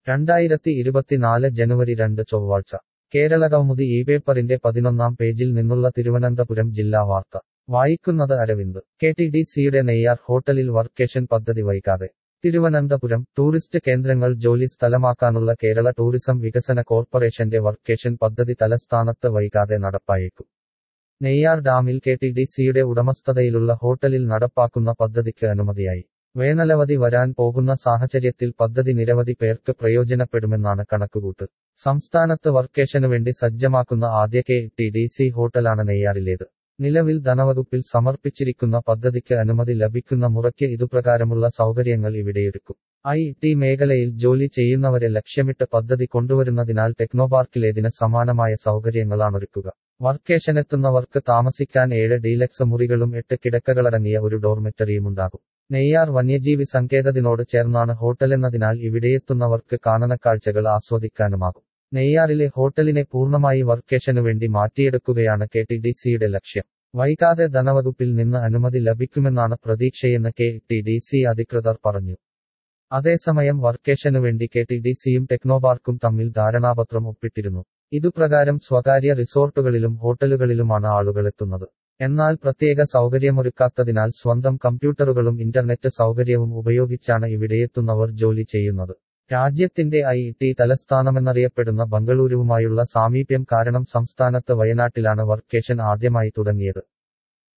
രണ്ടായിരത്തി ഇരുപത്തിനാല് ജനുവരി രണ്ട് ചൊവ്വാഴ്ച കേരളകൗമുദി ഈ പേപ്പറിന്റെ പതിനൊന്നാം പേജിൽ നിന്നുള്ള തിരുവനന്തപുരം ജില്ലാ വാർത്ത വായിക്കുന്നത് അരവിന്ദ് കെ ടി ഡി സിയുടെ നെയ്യാർ ഹോട്ടലിൽ വർക്കേഷൻ പദ്ധതി വൈകാതെ തിരുവനന്തപുരം ടൂറിസ്റ്റ് കേന്ദ്രങ്ങൾ ജോലി സ്ഥലമാക്കാനുള്ള കേരള ടൂറിസം വികസന കോർപ്പറേഷന്റെ വർക്കേഷൻ പദ്ധതി തലസ്ഥാനത്ത് വൈകാതെ നടപ്പായേക്കും നെയ്യാർ ഡാമിൽ കെ ടി ഡി സിയുടെ ഉടമസ്ഥതയിലുള്ള ഹോട്ടലിൽ നടപ്പാക്കുന്ന പദ്ധതിക്ക് അനുമതിയായി വേനലവധി വരാൻ പോകുന്ന സാഹചര്യത്തിൽ പദ്ധതി നിരവധി പേർക്ക് പ്രയോജനപ്പെടുമെന്നാണ് കണക്കുകൂട്ട് സംസ്ഥാനത്ത് വർക്കേഷനു വേണ്ടി സജ്ജമാക്കുന്ന ആദ്യ കെ ടി ഡി സി ഹോട്ടലാണ് നെയ്യാറിലേത് നിലവിൽ ധനവകുപ്പിൽ സമർപ്പിച്ചിരിക്കുന്ന പദ്ധതിക്ക് അനുമതി ലഭിക്കുന്ന മുറയ്ക്ക് ഇതുപ്രകാരമുള്ള സൗകര്യങ്ങൾ ഇവിടെയൊരുക്കും ഐ ടി മേഖലയിൽ ജോലി ചെയ്യുന്നവരെ ലക്ഷ്യമിട്ട് പദ്ധതി കൊണ്ടുവരുന്നതിനാൽ ടെക്നോപാർക്കിലേതിന് സമാനമായ സൗകര്യങ്ങളാണൊരുക്കുക വർക്കേഷനെത്തുന്നവർക്ക് താമസിക്കാൻ ഏഴ് ഡീലക്സ് മുറികളും എട്ട് കിടക്കകളടങ്ങിയ ഒരു ഡോർമെറ്ററിയുമുണ്ടാകും നെയ്യാർ വന്യജീവി സങ്കേതത്തിനോട് ചേർന്നാണ് ഹോട്ടലെന്നതിനാൽ ഇവിടെയെത്തുന്നവർക്ക് കാനനക്കാഴ്ചകൾ ആസ്വദിക്കാനുമാകും നെയ്യാറിലെ ഹോട്ടലിനെ പൂർണ്ണമായി വർക്കേഷനു വേണ്ടി മാറ്റിയെടുക്കുകയാണ് കെ ടി ഡി സിയുടെ ലക്ഷ്യം വൈകാതെ ധനവകുപ്പിൽ നിന്ന് അനുമതി ലഭിക്കുമെന്നാണ് പ്രതീക്ഷയെന്ന് കെ ടി ഡി സി അധികൃതർ പറഞ്ഞു അതേസമയം വർക്കേഷനു വേണ്ടി കെ ടി ഡി സിയും ടെക്നോപാർക്കും തമ്മിൽ ധാരണാപത്രം ഒപ്പിട്ടിരുന്നു ഇതുപ്രകാരം സ്വകാര്യ റിസോർട്ടുകളിലും ഹോട്ടലുകളിലുമാണ് ആളുകളെത്തുന്നത് എന്നാൽ പ്രത്യേക സൗകര്യമൊരുക്കാത്തതിനാൽ സ്വന്തം കമ്പ്യൂട്ടറുകളും ഇന്റർനെറ്റ് സൗകര്യവും ഉപയോഗിച്ചാണ് ഇവിടെയെത്തുന്നവർ ജോലി ചെയ്യുന്നത് രാജ്യത്തിന്റെ ഐ ടി തലസ്ഥാനമെന്നറിയപ്പെടുന്ന ബംഗളൂരുവുമായുള്ള സാമീപ്യം കാരണം സംസ്ഥാനത്ത് വയനാട്ടിലാണ് വർക്കേഷൻ ആദ്യമായി തുടങ്ങിയത്